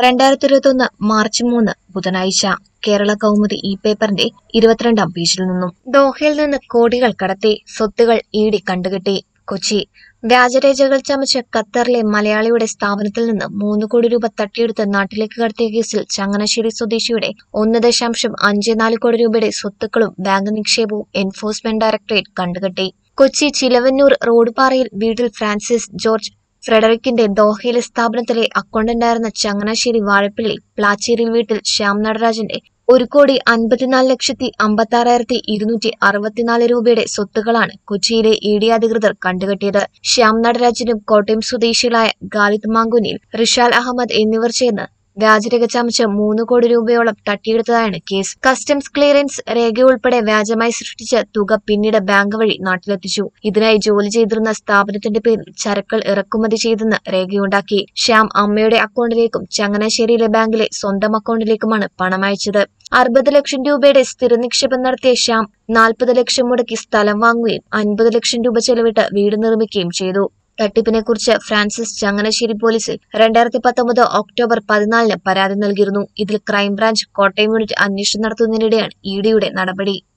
രണ്ടായിരത്തി ഇരുപത്തൊന്ന് മാർച്ച് മൂന്ന് ബുധനാഴ്ച കേരള കൗമുദി ഈ പേപ്പറിന്റെ ഇരുപത്തിരണ്ടാം പേജിൽ നിന്നും ദോഹയിൽ നിന്ന് കോടികൾ കടത്തി സ്വത്തുകൾ ഈടി കണ്ടുകെട്ടി കൊച്ചി വ്യാജരേഖകൾ ചമച്ച് ഖത്തറിലെ മലയാളിയുടെ സ്ഥാപനത്തിൽ നിന്ന് മൂന്ന് കോടി രൂപ തട്ടിയെടുത്ത് നാട്ടിലേക്ക് കടത്തിയ കേസിൽ ചങ്ങനാശ്ശേരി സ്വദേശിയുടെ ഒന്ന് ദശാംശം അഞ്ച് നാല് കോടി രൂപയുടെ സ്വത്തുക്കളും ബാങ്ക് നിക്ഷേപവും എൻഫോഴ്സ്മെന്റ് ഡയറക്ടറേറ്റ് കണ്ടുകെട്ടി കൊച്ചി ചിലവന്നൂർ റോഡുപാറയിൽ വീട്ടിൽ ഫ്രാൻസിസ് ജോർജ് ഫ്രെഡറിക്കിന്റെ ദോഹയിലെ സ്ഥാപനത്തിലെ അക്കൗണ്ടന്റായിരുന്ന ചങ്ങനാശ്ശേരി വാഴപ്പള്ളി പ്ലാച്ചേരി വീട്ടിൽ ശ്യാം നടരാജന്റെ ഒരു കോടി അൻപത്തിനാല് ലക്ഷത്തി അമ്പത്തി ആറായിരത്തി ഇരുന്നൂറ്റി അറുപത്തിനാല് രൂപയുടെ സ്വത്തുകളാണ് കൊച്ചിയിലെ ഇ ഡി അധികൃതർ കണ്ടുകെട്ടിയത് ശ്യാം നടരാജനും കോട്ടയം സ്വദേശികളായ ഗാലിദ് മാങ്കുനിൽ റിഷാൽ അഹമ്മദ് എന്നിവർ ചേർന്ന് വ്യാജരേഖ ചമച്ച് മൂന്ന് കോടി രൂപയോളം തട്ടിയെടുത്തതാണ് കേസ് കസ്റ്റംസ് ക്ലിയറൻസ് രേഖ ഉൾപ്പെടെ വ്യാജമായി സൃഷ്ടിച്ച തുക പിന്നീട് ബാങ്ക് വഴി നാട്ടിലെത്തിച്ചു ഇതിനായി ജോലി ചെയ്തിരുന്ന സ്ഥാപനത്തിന്റെ പേരിൽ ചരക്കുകൾ ഇറക്കുമതി ചെയ്തെന്ന് രേഖയുണ്ടാക്കി ശ്യാം അമ്മയുടെ അക്കൗണ്ടിലേക്കും ചങ്ങനാശ്ശേരിയിലെ ബാങ്കിലെ സ്വന്തം അക്കൗണ്ടിലേക്കുമാണ് പണം അയച്ചത് അറുപത് ലക്ഷം രൂപയുടെ സ്ഥിര നിക്ഷേപം നടത്തിയ ശ്യാം നാൽപ്പത് ലക്ഷം മുടക്കി സ്ഥലം വാങ്ങുകയും അൻപത് ലക്ഷം രൂപ ചെലവിട്ട് വീട് നിർമ്മിക്കുകയും ചെയ്തു തട്ടിപ്പിനെക്കുറിച്ച് ഫ്രാൻസിസ് ചങ്ങനാശ്ശേരി പോലീസിൽ രണ്ടായിരത്തി പത്തൊമ്പത് ഒക്ടോബർ പതിനാലിന് പരാതി നൽകിയിരുന്നു ഇതിൽ ക്രൈംബ്രാഞ്ച് കോട്ടയം യൂണിറ്റ് അന്വേഷണം നടത്തുന്നതിനിടെയാണ് ഇ ഡിയുടെ നടപടി